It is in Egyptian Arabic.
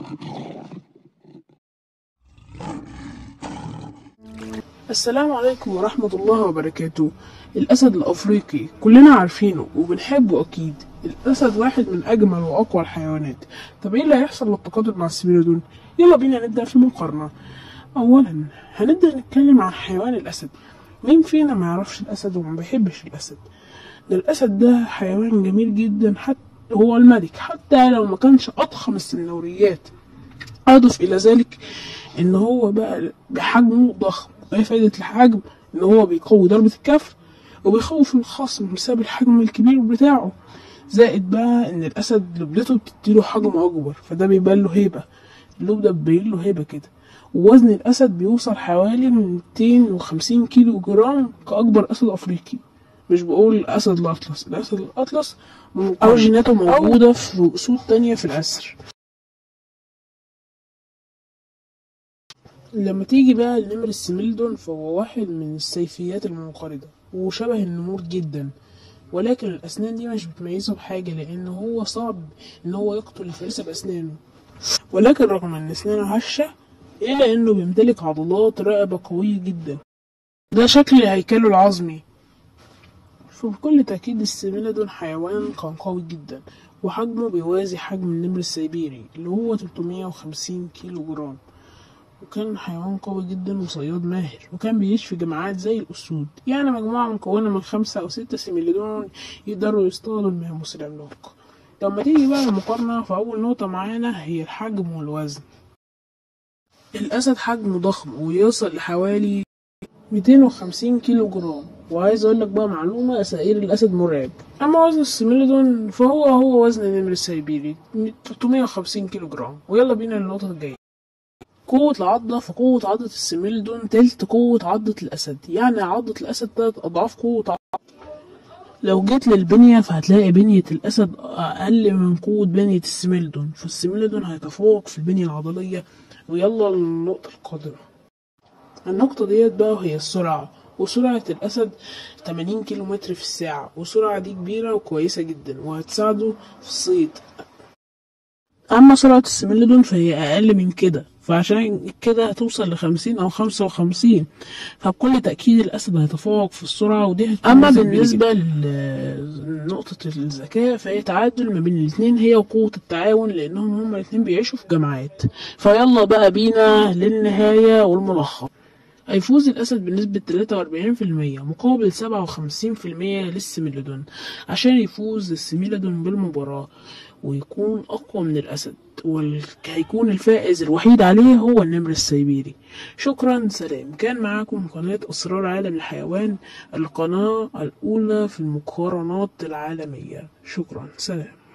السلام عليكم ورحمة الله وبركاته الأسد الأفريقي كلنا عارفينه وبنحبه أكيد الأسد واحد من أجمل وأقوى الحيوانات طب إيه اللي هيحصل للتقادم مع السميلودون؟ يلا بينا نبدأ في المقارنة أولا هنبدأ نتكلم عن حيوان الأسد مين فينا ما يعرفش الأسد وما بيحبش الأسد ده الأسد ده حيوان جميل جدا حتى هو الملك حتى لو ما كانش أضخم السنوريات أضف إلى ذلك إن هو بقى بحجمه ضخم وإيه فايدة الحجم؟ إن هو بيقوي ضربة الكف وبيخوف الخصم بسبب الحجم الكبير بتاعه زائد بقى إن الأسد لبدته بتديله حجم أكبر فده بيبان له هيبة اللوب ده بيبين له هيبة كده ووزن الأسد بيوصل حوالي 250 كيلو جرام كأكبر أسد أفريقي مش بقول أسد الأطلس الأسد الأطلس أو جيناته موجودة في أسود تانية في الأسر لما تيجي بقى لنمر السميلدون فهو واحد من السيفيات المنقرضة وشبه النمور جدا ولكن الأسنان دي مش بتميزه بحاجة لأن هو صعب إن هو يقتل الفريسة بأسنانه ولكن رغم إن أسنانه هشة إلا إنه بيمتلك عضلات رقبة قوية جدا ده شكل هيكله العظمي فبكل تأكيد السميلدون حيوان كان قوي جدا وحجمه بيوازي حجم النمر السيبيري اللي هو 350 كيلو جرام وكان حيوان قوي جدا وصياد ماهر وكان بيعيش في جماعات زي الأسود يعني مجموعة مكونة من خمسة أو ستة سيميليدون يقدروا يصطادوا المهموس العملاق لما تيجي بقى المقارنة فأول نقطة معانا هي الحجم والوزن الأسد حجمه ضخم ويوصل لحوالي 250 كيلو جرام وعايز اقول لك بقى معلومة اسائير الاسد مرعب اما وزن السميلودون فهو هو وزن النمر السيبيري 350 كيلو جرام ويلا بينا للنقطة الجاية قوة العضة فقوة عضة السميلدون تلت قوة عضة الأسد يعني عضة الأسد تلات أضعاف قوة عضة لو جيت للبنية فهتلاقي بنية الأسد أقل من قوة بنية السميلدون فالسميلدون هيتفوق في البنية العضلية ويلا للنقطة القادمة النقطة ديت بقى وهي السرعة وسرعة الأسد 80 كيلو متر في الساعة والسرعة دي كبيرة وكويسة جدا وهتساعده في الصيد أما سرعة السميلدون فهي أقل من كده فعشان كده هتوصل لخمسين أو خمسة وخمسين فبكل تأكيد الأسد هيتفوق في السرعة ودي هتكون أما بالنسبة لنقطة الذكاء فهي تعادل ما بين الاتنين هي وقوة التعاون لأنهم هما الاتنين بيعيشوا في جماعات فيلا بقى بينا للنهاية والملخص هيفوز الأسد بنسبة 43% مقابل 57% للسميلودون عشان يفوز السميلودون بالمباراة ويكون أقوى من الأسد وهيكون الفائز الوحيد عليه هو النمر السيبيري شكرا سلام كان معاكم قناة أسرار عالم الحيوان القناة الأولى في المقارنات العالمية شكرا سلام